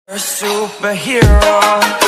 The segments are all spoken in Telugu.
a superhero.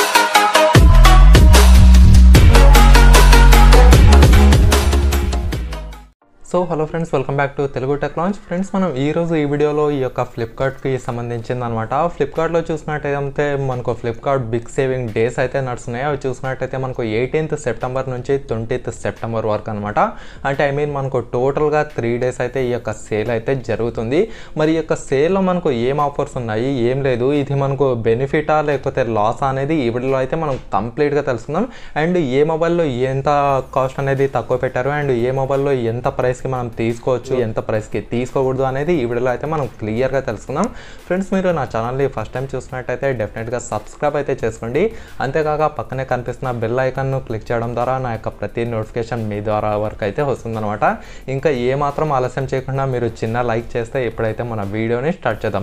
So hello friends welcome back to Telugu tech launch friends మనం ఈ రోజు ఈ వీడియోలో ఈ యొక్క ఫ్లిప్కార్ట్కి సంబంధించింది అనమాట ఫ్లిప్కార్ట్లో చూసినట్టయితే మనకు ఫ్లిప్కార్ట్ బిగ్ సేవింగ్ డేస్ అయితే నడుస్తున్నాయి అవి చూసినట్టయితే మనకు ఎయిటీన్త్ సెప్టెంబర్ నుంచి ట్వంటీత్ సెప్టెంబర్ వరకు అనమాట అంటే ఐ మీన్ మనకు టోటల్గా త్రీ డేస్ అయితే ఈ యొక్క సేల్ అయితే జరుగుతుంది మరి ఈ యొక్క సేల్లో మనకు ఏం ఆఫర్స్ ఉన్నాయి ఏం లేదు ఇది మనకు బెనిఫిటా లేకపోతే లాస్ అనేది ఈ వీడియోలో అయితే మనం కంప్లీట్గా తెలుసుకుందాం అండ్ ఏ మొబైల్లో ఎంత కాస్ట్ అనేది తక్కువ పెట్టారు అండ్ ఏ మొబైల్లో ఎంత ప్రైస్కి మనం తీసుకోవచ్చు ఎంత ప్రైస్కి తీసుకోకూడదు అనేది ఈ వీడియోలో అయితే మనం క్లియర్గా తెలుసుకుందాం ఫ్రెండ్స్ మీరు నా ఛానల్ని ఫస్ట్ టైం చూసినట్టయితే డెఫినెట్గా సబ్స్క్రైబ్ అయితే చేసుకోండి అంతేకాక పక్కనే కనిపిస్తున్న బెల్ ఐకాన్ను క్లిక్ చేయడం ద్వారా నా యొక్క ప్రతి నోటిఫికేషన్ మీ ద్వారా వరకు అయితే వస్తుందన్నమాట ఇంకా ఏ మాత్రం ఆలస్యం చేయకుండా మీరు చిన్న లైక్ చేస్తే ఇప్పుడైతే మన వీడియోని స్టార్ట్ చేద్దాం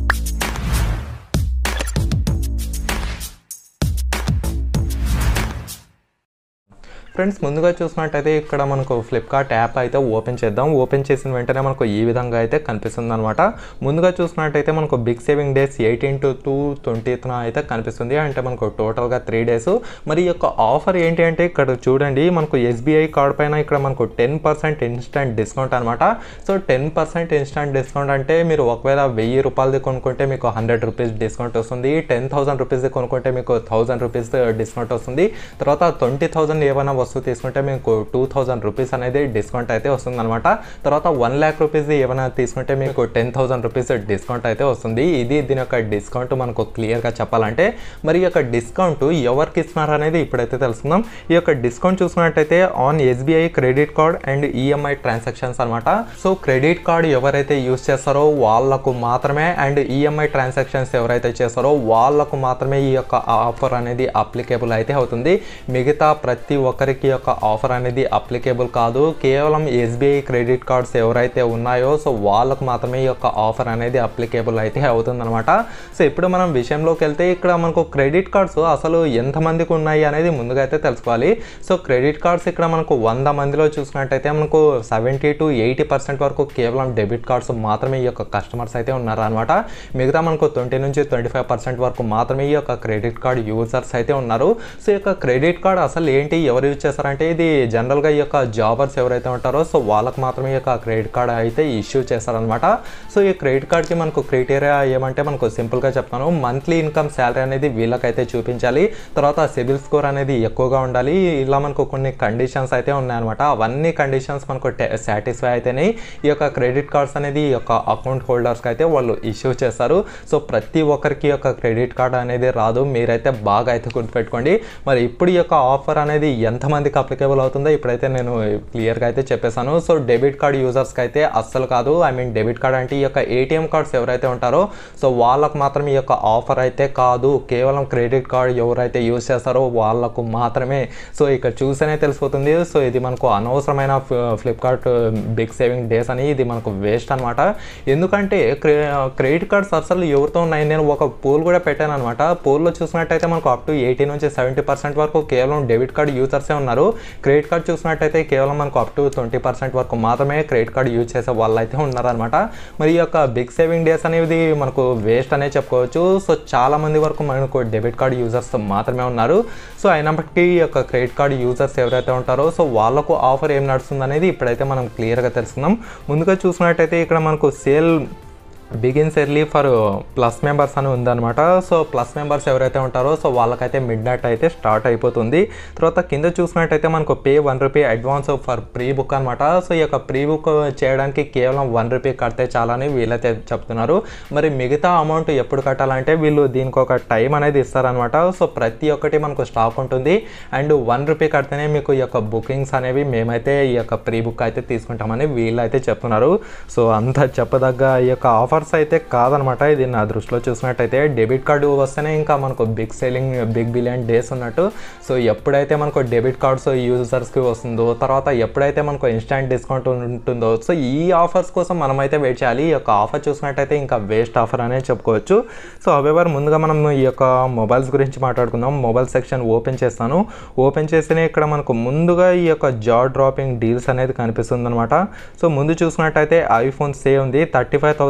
ఫ్రెండ్స్ ముందుగా చూసినట్టయితే ఇక్కడ మనకు ఫ్లిప్కార్ట్ యాప్ అయితే ఓపెన్ చేద్దాం ఓపెన్ చేసిన వెంటనే మనకు ఈ విధంగా అయితే కనిపిస్తుంది అనమాట ముందుగా చూసినట్టయితే మనకు big saving days eighteen to to ట్వంటీత్న అయితే కనిపిస్తుంది అంటే మనకు టోటల్గా త్రీ డేస్ మరి ఈ యొక్క ఆఫర్ ఏంటి అంటే ఇక్కడ చూడండి మనకు ఎస్బీఐ కార్డ్ పైన ఇక్కడ మనకు టెన్ పర్సెంట్ ఇన్స్టెంట్ డిస్కౌంట్ అనమాట so ten percent instant discount అంటే మీరు ఒకవేళ వెయ్యి రూపాయలది కొనుక్కుంటే మీకు హండ్రెడ్ రూపీస్ డిస్కౌంట్ వస్తుంది టెన్ థౌసండ్ రూపీస్ది కొనుక్కుంటే మీకు థౌసండ్ రూపీస్ డిస్కౌంట్ వస్తుంది తర్వాత ట్వంటీ థౌసండ్ ఏమైనా వస్తువు తీసుకుంటే మీకు టూ థౌసండ్ రూపీస్ అనేది డిస్కౌంట్ అయితే వస్తుంది అనమాట తర్వాత వన్ ల్యాక్ రూపీస్ ఏమైనా తీసుకుంటే మీకు టెన్ థౌసండ్ రూపీస్ డిస్కౌంట్ అయితే వస్తుంది ఇది దీని యొక్క డిస్కౌంట్ మనకు క్లియర్గా చెప్పాలంటే మరి ఈ యొక్క డిస్కౌంట్ ఎవరికి ఇస్తున్నారు అనేది ఇప్పుడైతే తెలుసుకుందాం ఈ యొక్క డిస్కౌంట్ చూసుకున్నట్టయితే on SBI credit card and EMI transactions అనమాట సో క్రెడిట్ కార్డ్ ఎవరైతే యూస్ చేస్తారో వాళ్ళకు మాత్రమే అండ్ ఈఎంఐ ట్రాన్సాక్షన్స్ ఎవరైతే చేస్తారో వాళ్ళకు మాత్రమే ఈ యొక్క ఆఫర్ అనేది అప్లికేబుల్ అయితే అవుతుంది మిగతా ప్రతి ఒక్కరికి యొక్క ఆఫర్ అనేది అప్లికేబుల్ కాదు కేవలం ఎస్బీఐ క్రెడిట్ కార్డ్స్ ఎవరైతే ఉన్నాయో సో వాళ్ళకు మాత్రమే ఈ యొక్క ఆఫర్ అనేది అప్లికేబుల్ అయితే అవుతుందన్నమాట సో ఇప్పుడు మనం విషయంలోకి వెళ్తే ఇక్కడ మనకు క్రెడిట్ కార్డ్స్ అసలు ఎంతమందికి ఉన్నాయి అనేది ముందుగా అయితే తెలుసుకోవాలి సో క్రెడిట్ కార్డ్స్ ఇక్కడ మనకు వంద మందిలో చూసుకున్నట్టయితే మనకు సెవెంటీ టు ఎయిటీ పర్సెంట్ వరకు కేవలం డెబిట్ కార్డ్స్ మాత్రమే ఈ యొక్క కస్టమర్స్ అయితే ఉన్నారనమాట మిగతా మనకు ట్వంటీ నుంచి ట్వంటీ ఫైవ్ పర్సెంట్ వరకు మాత్రమే ఈ యొక్క క్రెడిట్ కార్డ్ యూజర్స్ అయితే ఉన్నారు సో ఈ యొక్క క్రెడిట్ కార్డ్ అసలు ఏంటి ఎవరు యూజ్ చేస్తారంటే ఇది జనరల్గా ఈ యొక్క జాబర్స్ ఎవరైతే ఉంటారో సో వాళ్ళకి మాత్రమే ఈ యొక్క క్రెడిట్ కార్డ్ అయితే ఇష్యూ చేస్తారనమాట సో ఈ క్రెడిట్ కార్డ్కి మనకు క్రైటీరియా ఏమంటే మనకు సింపుల్గా చెప్తాను మంత్లీ ఇన్కమ్ శాలరీ అనేది వీళ్ళకైతే చూపించాలి తర్వాత సిబిల్ స్కోర్ అనేది ఎక్కువగా ఉండాలి ఇలా మనకు కొన్ని కండిషన్స్ అయితే ఉన్నాయన్నమాట అవన్నీ కండిషన్స్ మనకు సాటిస్ఫై అయితేనే ఈ యొక్క క్రెడిట్ కార్డ్స్ అనేది ఈ యొక్క అకౌంట్ హోల్డర్స్కి అయితే వాళ్ళు ఇష్యూ చేస్తారు సో ప్రతి ఒక్కరికి యొక్క క్రెడిట్ కార్డ్ అనేది రాదు మీరైతే బాగా అయితే గుర్తుపెట్టుకోండి మరి ఇప్పుడు ఈ యొక్క ఆఫర్ అనేది ఎంతమందికి అప్లికేబుల్ అవుతుందో ఇప్పుడైతే నేను క్లియర్గా అయితే చెప్పేశాను సో డెబిట్ కార్డ్ యూజర్స్కి అయితే అస్సలు కాదు ఐ మీన్ డెబిట్ కార్డ్ అంటే ఈ యొక్క ఏటీఎం కార్డ్స్ ఎవరైతే ఉంటారో సో వాళ్ళకు మాత్రం ఈ యొక్క ఆఫర్ అయితే కాదు కేవలం క్రెడిట్ కార్డ్ ఎవరైతే యూజ్ చేస్తారో వాళ్ళకు మాత్రమే సో ఇక్కడ చూస్తేనే తెలిసిపోతుంది సో ఇది మనకు అనవసరమైన ఫ్లిప్కార్ట్ బిగ్ సేవింగ్ డేస్ అని ఇది మనకు వేస్ట్ అనమాట ఎందుకంటే క్రెడిట్ కార్డ్స్ అసలు ఎవరితో ఉన్నాయి నేను ఒక పోల్ కూడా పెట్టాను అనమాట పోల్లో చూసినట్టయితే మనకు అప్ టు ఎయిటీ నుంచి సెవెంటీ పర్సెంట్ వరకు కేవలం డెబిట్ కార్డ్ యూజర్సే ఉన్నారు క్రెడిట్ కార్డ్ చూసినట్టయితే కేవలం మనకు అప్ టు ట్వంటీ పర్సెంట్ వరకు మాత్రమే క్రెడిట్ కార్డ్ యూజ్ చేసే వాళ్ళు అయితే ఉన్నారనమాట మరి ఈ యొక్క బిగ్ సేవింగ్ డేస్ అనేది మనకు వేస్ట్ అనే చెప్పుకోవచ్చు సో చాలా మంది వరకు మనకు డెబిట్ కార్డ్ యూజర్స్ మాత్రమే ఉన్నారు సో అయినప్పటికీ ఈ యొక్క క్రెడిట్ కార్డ్ యూజర్స్ ఎవరైతే ఉంటారో సో వాళ్ళకు ఆఫర్ ఏం నడుస్తుంది అనేది ఇప్పుడైతే మనం క్లియర్గా తెలుసుకుందాం ముందుగా చూసినట్టయితే ఇక్కడ మనకు sale begins early for plus members అని ఉందన్నమాట సో ప్లస్ మెంబర్స్ ఎవరైతే ఉంటారో సో వాళ్ళకైతే మిడ్ నైట్ అయితే స్టార్ట్ అయిపోతుంది తర్వాత కింద చూసినట్టయితే మనకు pay one rupee advance for pre book అనమాట సో ఈ యొక్క ప్రీ బుక్ చేయడానికి కేవలం వన్ రూపీ కడితే చాలని వీళ్ళైతే చెప్తున్నారు మరి మిగతా అమౌంట్ ఎప్పుడు కట్టాలంటే వీళ్ళు దీనికి ఒక టైం అనేది ఇస్తారనమాట సో ప్రతి ఒక్కటి మనకు స్టాక్ ఉంటుంది అండ్ వన్ రూపీ కడితేనే మీకు ఈ యొక్క బుకింగ్స్ అనేవి మేమైతే ఈ యొక్క ప్రీ బుక్ అయితే తీసుకుంటామని వీళ్ళు అయితే చెప్తున్నారు సో అంత చెప్పదగ్గ ఈ యొక్క ఆఫర్స్ అయితే కాదనమాట ఇది నా దృష్టిలో చూసినట్టయితే డెబిట్ కార్డు వస్తేనే ఇంకా మనకు big selling big billion days ఉన్నట్టు సో ఎప్పుడైతే మనకు డెబిట్ కార్డ్స్ యూజర్స్కి వస్తుందో తర్వాత ఎప్పుడైతే మనకు ఇన్స్టాంట్ డిస్కౌంట్ ఉంటుందో సో ఈ ఆఫర్స్ కోసం మనమైతే వెయిట్ చేయాలి ఈ యొక్క ఆఫర్ చూసినట్టయితే ఇంకా వేస్ట్ ఆఫర్ అనే చెప్పుకోవచ్చు సో హవెవర్ ముందుగా మనం ఈ యొక్క మొబైల్స్ గురించి మాట్లాడుకుందాం మొబైల్ సెక్షన్ ఓపెన్ చేస్తాను ఓపెన్ చేస్తేనే ఇక్కడ మనకు ముందుగా ఈ యొక్క జా డ్రాపింగ్ డీల్స్ అనేది కనిపిస్తుంది అనమాట సో ముందు చూసుకున్నట్టయితే ఐఫోన్ సే ఉంది thirty five thousand triple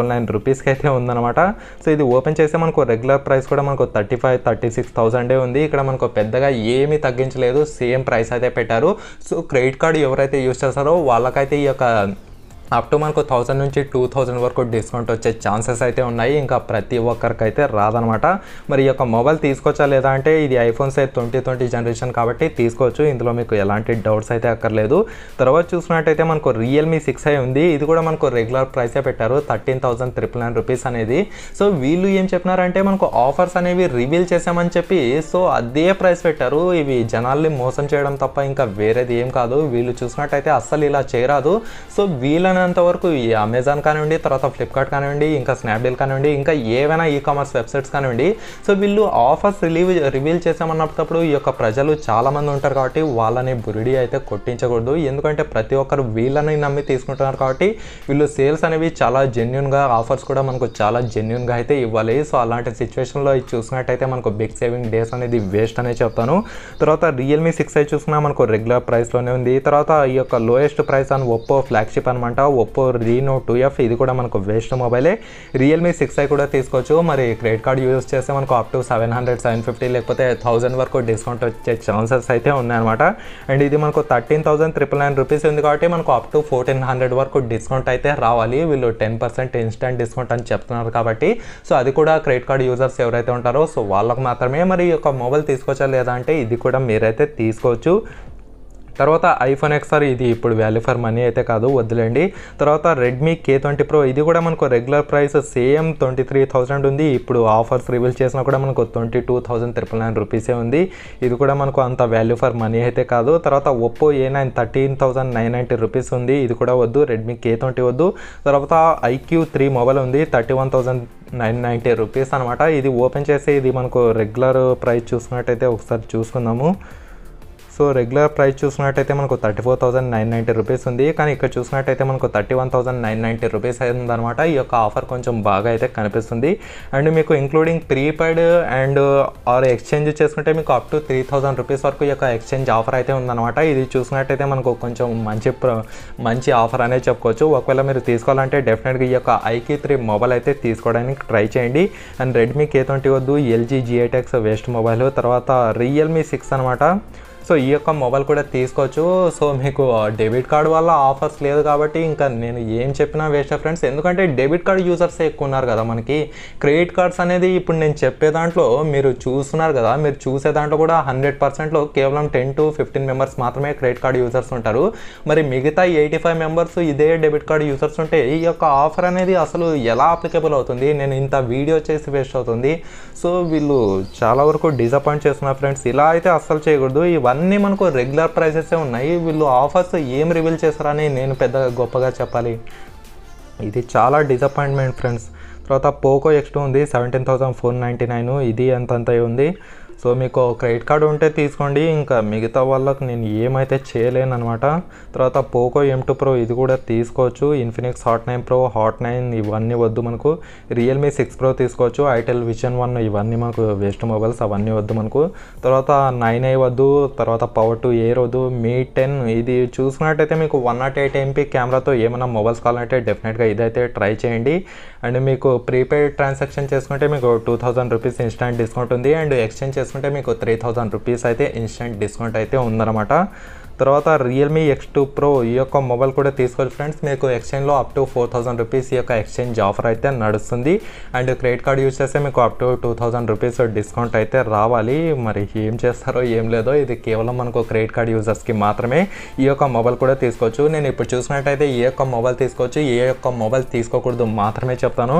triple nine రూపీస్కి అయితే ఉందన్నమాట సో ఇది ఓపెన్ చేస్తే మనకు రెగ్యులర్ ప్రైస్ కూడా మనకు థర్టీ ఫైవ్ థర్టీ సిక్స్ థౌసండే ఉంది ఇక్కడ మనకు పెద్దగా ఏమీ తగ్గించలేదు సేమ్ ప్రైస్ అయితే పెట్టారు సో క్రెడిట్ కార్డు ఎవరైతే యూస్ చేస్తారో వాళ్ళకైతే ఈ యొక్క అప్ టు మనకు థౌసండ్ నుంచి టూ థౌసండ్ వరకు డిస్కౌంట్ వచ్చే ఛాన్సెస్ అయితే ఉన్నాయి ఇంకా ప్రతి ఒక్కరికి అయితే రాదనమాట మరి ఈ యొక్క మొబైల్ తీసుకోవచ్చా లేదా అంటే ఇది ఐఫోన్స్ అయితే ట్వంటీ ట్వంటీ జనరేషన్ కాబట్టి తీసుకోవచ్చు ఇందులో మీకు ఎలాంటి డౌట్స్ అయితే అక్కర్లేదు తర్వాత చూసినట్టయితే మనకు రియల్మీ సిక్స్ ఐ ఉంది ఇది కూడా మనకు రెగ్యులర్ ప్రైసే పెట్టారు thirteen thousand triple nine rupees అనేది సో వీళ్ళు ఏం చెప్పినారంటే మనకు ఆఫర్స్ అనేవి రివీల్ చేసామని చెప్పి సో అదే ప్రైస్ పెట్టారు ఇవి జనాల్ని మోసం చేయడం తప్ప ఇంకా వేరేది ఏం కాదు వీళ్ళు చూసినట్టయితే అస్సలు ఇలా చేయరాదు సో వీళ్ళని వీలైనంత వరకు ఈ అమెజాన్ కానివ్వండి తర్వాత ఫ్లిప్కార్ట్ కానివ్వండి ఇంకా స్నాప్డీల్ కానివ్వండి ఇంకా ఏవైనా ఈ కామర్స్ వెబ్సైట్స్ కానివ్వండి సో వీళ్ళు ఆఫర్స్ రిలీవ్ రివీల్ చేసామన్నప్పుడు ఈ యొక్క ప్రజలు చాలామంది ఉంటారు కాబట్టి వాళ్ళని బురిడి అయితే కొట్టించకూడదు ఎందుకంటే ప్రతి ఒక్కరు వీళ్ళని నమ్మి తీసుకుంటున్నారు కాబట్టి వీళ్ళు సేల్స్ అనేవి చాలా జెన్యున్గా ఆఫర్స్ కూడా మనకు చాలా జెన్యున్గా అయితే ఇవ్వాలి సో అలాంటి సిచ్యువేషన్లో ఇది చూసినట్టయితే మనకు బిగ్ సేవింగ్ డేస్ అనేది వేస్ట్ అనే చెప్తాను తర్వాత రియల్మీ సిక్స్ అయితే చూసినా మనకు రెగ్యులర్ ప్రైస్లోనే ఉంది తర్వాత ఈ యొక్క లోయెస్ట్ ప్రైస్ అని ఒప్పో ఫ్లాగ్షిప్ అనమాట ఒప్పో రీనో టూ ఎఫ్ ఇది కూడా మనకు వేస్ట్ మొబైలే రియల్మీ సిక్స్ ఐ కూడా తీసుకోవచ్చు మరి క్రెడిట్ కార్డ్ యూజ్ చేస్తే మనకు up to seven hundred seven fifty లేకపోతే థౌసండ్ వరకు డిస్కౌంట్ వచ్చే ఛాన్సెస్ అయితే ఉన్నాయన్నమాట అండ్ ఇది మనకు thirteen thousand triple nine rupees ఉంది కాబట్టి మనకు అప్ టు ఫోర్టీన్ హండ్రెడ్ వరకు డిస్కౌంట్ అయితే రావాలి వీళ్ళు టెన్ పర్సెంట్ ఇన్స్టెంట్ డిస్కౌంట్ అని చెప్తున్నారు కాబట్టి సో అది కూడా క్రెడిట్ కార్డ్ యూజర్స్ ఎవరైతే ఉంటారో సో వాళ్ళకు మాత్రమే మరి ఈ యొక్క మొబైల్ తీసుకోవచ్చా లేదా అంటే ఇది కూడా మీరైతే తీసుకోవచ్చు తర్వాత ఐఫోన్ ఎక్స్ఆర్ ఇది ఇప్పుడు వాల్యూ ఫర్ మనీ అయితే కాదు వద్దులేండి తర్వాత రెడ్మీ కే ట్వంటీ ప్రో ఇది కూడా మనకు regular price same twenty three thousand ఉంది ఇప్పుడు ఆఫర్స్ రివీల్ చేసినా కూడా మనకు twenty two thousand triple nine రూపీసే ఉంది ఇది కూడా మనకు అంత వాల్యూ ఫర్ మనీ అయితే కాదు తర్వాత Oppo A nine thirteen thousand nine ninety rupees ఉంది ఇది కూడా వద్దు రెడ్మీ కే ట్వంటీ వద్దు తర్వాత ఐక్యూ త్రీ మొబైల్ ఉంది thirty one thousand nine ninety rupees అనమాట ఇది ఓపెన్ చేసి ఇది మనకు రెగ్యులర్ ప్రైస్ చూసుకున్నట్టయితే ఒకసారి చూసుకుందాము సో రెగ్యులర్ ప్రైస్ చూసినట్టయితే మనకు thirty four thousand nine ninety rupees ఉంది కానీ ఇక్కడ చూసినట్టయితే మనకు thirty one thousand nine ninety rupees ఉందన్నమాట ఈ యొక్క ఆఫర్ కొంచెం బాగా అయితే కనిపిస్తుంది అండ్ మీకు including prepaid and or exchange చేసుకుంటే మీకు up to three thousand rupees వరకు ఈ యొక్క ఎక్స్చేంజ్ ఆఫర్ అయితే ఉందన్నమాట ఇది చూసినట్టయితే మనకు కొంచెం మంచి ప్ర- మంచి ఆఫర్ అనేది చెప్పుకోవచ్చు ఒకవేళ మీరు తీసుకోవాలంటే డెఫినెట్గా ఈ యొక్క ఐక్యూ త్రీ మొబైల్ అయితే తీసుకోవడానికి ట్రై చేయండి అండ్ రెడ్మీ కే ట్వంటీ వద్దు ఎల్జీ జిఐటెక్స్ వేస్ట్ మొబైల్ తర్వాత రియల్మీ సిక్స్ అనమాట సో ఈ యొక్క మొబైల్ కూడా తీసుకోవచ్చు సో మీకు డెబిట్ కార్డ్ వల్ల ఆఫర్స్ లేదు కాబట్టి ఇంకా నేను ఏం చెప్పినా వేస్ట్ ఫ్రెండ్స్ ఎందుకంటే డెబిట్ కార్డ్ యూజర్స్ ఎక్కువ ఉన్నారు కదా మనకి క్రెడిట్ కార్డ్స్ అనేది ఇప్పుడు నేను చెప్పే దాంట్లో మీరు చూస్తున్నారు కదా మీరు చూసే దాంట్లో కూడా హండ్రెడ్ పర్సెంట్లో కేవలం టెన్ టు ఫిఫ్టీన్ మెంబర్స్ మాత్రమే క్రెడిట్ కార్డ్ యూజర్స్ ఉంటారు మరి మిగతా ఎయిటీ ఫైవ్ మెంబర్స్ ఇదే డెబిట్ కార్డ్ యూజర్స్ ఉంటే ఈ యొక్క ఆఫర్ అనేది అసలు ఎలా అప్లికబుల్ అవుతుంది నేను ఇంత వీడియో చేసి వేస్ట్ అవుతుంది సో వీళ్ళు చాలా వరకు డిసప్పాయింట్ చేస్తున్నారు ఫ్రెండ్స్ ఇలా అయితే అస్సలు చేయకూడదు ఇవన్నీ మనకు రెగ్యులర్ ప్రైసెసే ఉన్నాయి వీళ్ళు ఆఫర్స్ ఏం రివీల్ చేస్తారని నేను పెద్దగా గొప్పగా చెప్పాలి ఇది చాలా డిసప్పాయింట్మెంట్ ఫ్రెండ్స్ తర్వాత పోకో ఎక్స్ టూ ఉంది seventeen thousand four ninety nine ఇది అంతంత ఉంది సో మీకు క్రెడిట్ కార్డు ఉంటే తీసుకోండి ఇంకా మిగతా వాళ్ళకు నేను ఏమైతే చేయలేను అనమాట తర్వాత పోకో ఎం టూ ప్రో ఇది కూడా తీసుకోవచ్చు Infinix Hot nine pro Hot nine ఇవన్నీ వద్దు మనకు రియల్మీ సిక్స్ ప్రో తీసుకోవచ్చు ఐటెల్ విజన్ వన్ ఇవన్నీ మనకు వేస్ట్ మొబైల్స్ అవన్నీ వద్దు మనకు తర్వాత నైన్ ఐ వద్దు తర్వాత పవర్ టూ ఎయిర్ వద్దు మీ టెన్ ఇది చూసుకున్నట్టయితే మీకు వన్ నాట్ ఎయిట్ ఎంపీ కెమెరాతో ఏమైనా మొబైల్స్ కావాలంటే డెఫినెట్గా ఇదైతే ట్రై చేయండి అండ్ మీకు ప్రీపెయిడ్ ట్రాన్సాక్షన్ చేసుకుంటే మీకు two thousand rupees instant discount ఉంది అండ్ ఎక్స్చేంజ్ చేసుకుంటే మీకు త్రీ థౌసండ్ రూపీస్ అయితే ఇన్స్టెంట్ డిస్కౌంట్ అయితే ఉందన్నమాట తర్వాత రియల్మీ ఎక్స్ టూ ప్రో ఈ యొక్క మొబైల్ కూడా తీసుకోవచ్చు ఫ్రెండ్స్ మీకు ఎక్స్చేంజ్లో up to four thousand rupees ఈ యొక్క ఎక్స్చేంజ్ ఆఫర్ అయితే నడుస్తుంది అండ్ క్రెడిట్ కార్డ్ యూజ్ చేస్తే మీకు up to two thousand rupees discount అయితే రావాలి మరి ఏం చేస్తారో ఏం లేదో ఇది కేవలం మనకు క్రెడిట్ కార్డ్ యూజర్స్కి మాత్రమే ఈ యొక్క మొబైల్ కూడా తీసుకోవచ్చు నేను ఇప్పుడు చూసినట్టయితే ఏ యొక్క మొబైల్ తీసుకోవచ్చు ఏ యొక్క మొబైల్ తీసుకోకూడదు మాత్రమే చెప్తాను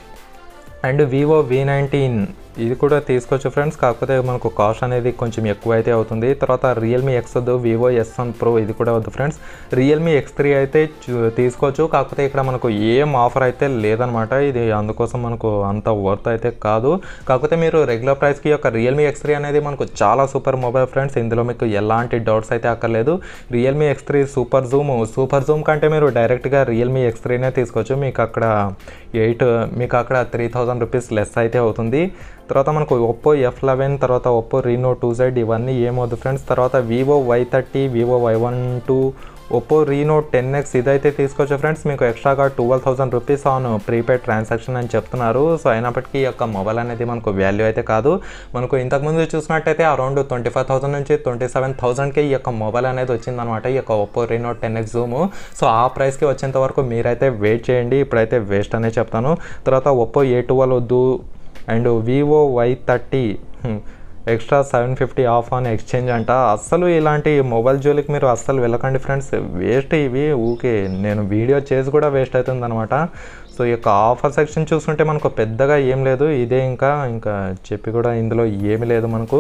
అండ్ వివో వి నైన్టీన్ ఇది కూడా తీసుకోవచ్చు ఫ్రెండ్స్ కాకపోతే మనకు కాస్ట్ అనేది కొంచెం ఎక్కువ అయితే అవుతుంది తర్వాత రియల్మీ ఎక్స్ వద్దు వివో ఎస్ వన్ ప్రో ఇది కూడా వద్దు ఫ్రెండ్స్ రియల్మీ ఎక్స్ త్రీ అయితే చూ- తీసుకోవచ్చు కాకపోతే ఇక్కడ మనకు ఏం ఆఫర్ అయితే లేదనమాట ఇది అందుకోసం మనకు అంత వర్త్ అయితే కాదు కాకపోతే మీరు రెగ్యులర్ ప్రైస్కి యొక్క రియల్మీ ఎక్స్ త్రీ అనేది మనకు చాలా సూపర్ మొబైల్ ఫ్రెండ్స్ ఇందులో మీకు ఎలాంటి డౌట్స్ అయితే అక్కర్లేదు Realme X three super zoom super zoom కంటే మీరు డైరెక్ట్గా రియల్మీ ఎక్స్ త్రీనే తీసుకోవచ్చు మీకు అక్కడ ఎయిట్ మీకు అక్కడ త్రీ థౌజండ్ రూపీస్ లెస్ అయితే అవుతుంది తర్వాత మనకు ఒప్పో ఎఫ్ లెవెన్ తర్వాత ఒప్పో రీనో టూ జెడ్ ఇవన్నీ ఏమవుతుంది ఫ్రెండ్స్ తర్వాత Vivo Y thirty Vivo Y one two Oppo Reno ten X ఇదైతే తీసుకోవచ్చు ఫ్రెండ్స్ మీకు ఎక్స్ట్రాగా twelve thousand rupees on prepaid transaction అని చెప్తున్నారు సో అయినప్పటికీ ఈ యొక్క మొబైల్ అనేది మనకు వాల్యూ అయితే కాదు మనకు ఇంతకుముందు చూసినట్టయితే అరౌండ్ ట్వంటీ ఫైవ్ థౌసండ్ నుంచి ట్వంటీ సెవెన్ థౌసండ్కి ఈ యొక్క మొబైల్ అనేది వచ్చిందనమాట ఈ యొక్క Oppo Reno ten X zoom so ఆ ప్రైస్కి వచ్చేంత వరకు మీరైతే వెయిట్ చేయండి ఇప్పుడైతే వేస్ట్ అనే చెప్తాను తర్వాత ఒప్పో ఏ ట్వెల్వ్ వద్దు and Vivo Y thirty extra seven fifty off on exchange అంట అస్సలు ఇలాంటి మొబైల్ జోలికి మీరు అస్సలు వెళ్ళకండి ఫ్రెండ్స్ వేస్ట్ ఇవి ఊకే నేను వీడియో చేసి కూడా వేస్ట్ అవుతుంది అనమాట సో ఈ యొక్క ఆఫర్ సెక్షన్ చూసుకుంటే మనకు పెద్దగా ఏం లేదు ఇదే ఇంకా ఇంకా చెప్పి కూడా ఇందులో ఏమీ లేదు మనకు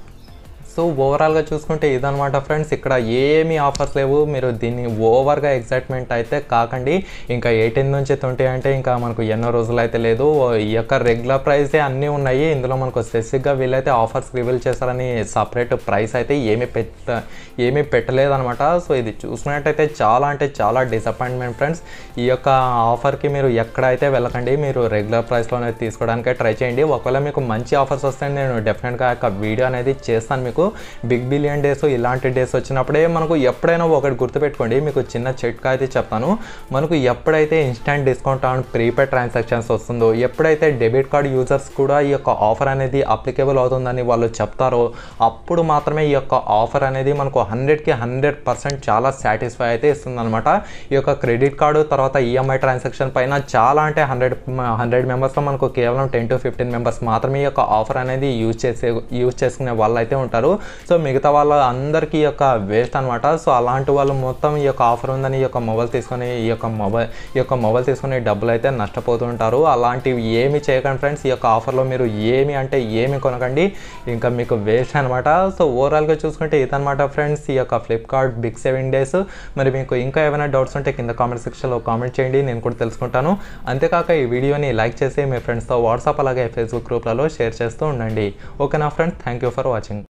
సో ఓవరాల్గా చూసుకుంటే ఇదనమాట ఫ్రెండ్స్ ఇక్కడ ఏమీ ఆఫర్స్ లేవు మీరు దీన్ని ఓవర్గా ఎగ్జైట్మెంట్ అయితే కాకండి ఇంకా ఎయిటీన్ నుంచి ట్వంటీ అంటే ఇంకా మనకు ఎన్నో రోజులు అయితే లేదు ఈ యొక్క రెగ్యులర్ ప్రైసే అన్నీ ఉన్నాయి ఇందులో మనకు స్పెసిఫిక్గా వీళ్ళైతే ఆఫర్స్ రివీల్ చేస్తారని సపరేట్ ప్రైస్ అయితే ఏమీ పెట్ట ఏమీ పెట్టలేదన్నమాట సో ఇది చూసుకున్నట్టయితే చాలా అంటే చాలా డిసప్పాయింట్మెంట్ ఫ్రెండ్స్ ఈ యొక్క ఆఫర్కి మీరు ఎక్కడైతే వెళ్ళకండి మీరు రెగ్యులర్ ప్రైస్లోనే తీసుకోవడానికే ట్రై చేయండి ఒకవేళ మీకు మంచి ఆఫర్స్ వస్తే నేను డెఫినెట్గా యొక్క వీడియో అనేది చేస్తాను మీకు బిగ్ బిలియన్ డేస్ ఇలాంటి డేస్ వచ్చినప్పుడే మనకు ఎప్పుడైనా ఒకటి గుర్తుపెట్టుకోండి మీకు చిన్న చిట్కా అయితే చెప్తాను మనకు ఎప్పుడైతే instant discount on prepaid transactions వస్తుందో ఎప్పుడైతే డెబిట్ కార్డ్ యూజర్స్ కూడా ఈ యొక్క ఆఫర్ అనేది అప్లికేబుల్ అవుతుందని వాళ్ళు చెప్తారో అప్పుడు మాత్రమే ఈ యొక్క ఆఫర్ అనేది మనకు హండ్రెడ్కి హండ్రెడ్ పర్సెంట్ చాలా సాటిస్ఫై అయితే ఇస్తుందన్నమాట ఈ యొక్క క్రెడిట్ కార్డు తర్వాత ఈఎంఐ ట్రాన్సాక్షన్ పైన చాలా అంటే హండ్రెడ్ హండ్రెడ్ మెంబర్స్లో మనకు కేవలం టెన్ టు ఫిఫ్టీన్ మెంబర్స్ మాత్రమే ఈ యొక్క ఆఫర్ అనేది యూజ్ చేసే యూజ్ చేసుకునే వాళ్ళు అయితే ఉంటారు సో మిగతా వాళ్ళ అందరికీ ఈ యొక్క వేస్ట్ అనమాట సో అలాంటి వాళ్ళు మొత్తం ఈ యొక్క ఆఫర్ ఉందని ఈ యొక్క మొబైల్ తీసుకొని ఈ యొక్క మొబైల్ ఈ యొక్క మొబైల్ తీసుకుని డబ్బులు అయితే నష్టపోతుంటారు అలాంటివి ఏమి చేయకండి ఫ్రెండ్స్ ఈ యొక్క ఆఫర్లో మీరు ఏమి అంటే ఏమి కొనకండి ఇంకా మీకు వేస్ట్ అనమాట సో ఓవరాల్గా చూసుకుంటే ఇదనమాట ఫ్రెండ్స్ ఈ యొక్క ఫ్లిప్కార్ట్ బిగ్ సెవెన్ డేస్ మరి మీకు ఇంకా ఏమైనా డౌట్స్ ఉంటే కింద కామెంట్ సెక్షన్లో కామెంట్ చేయండి నేను కూడా తెలుసుకుంటాను అంతేకాక ఈ వీడియోని లైక్ చేసి మీ ఫ్రెండ్స్తో వాట్సాప్ అలాగే ఫేస్బుక్ గ్రూప్లలో షేర్ చేస్తూ ఉండండి ఓకే నా friends thank you for watching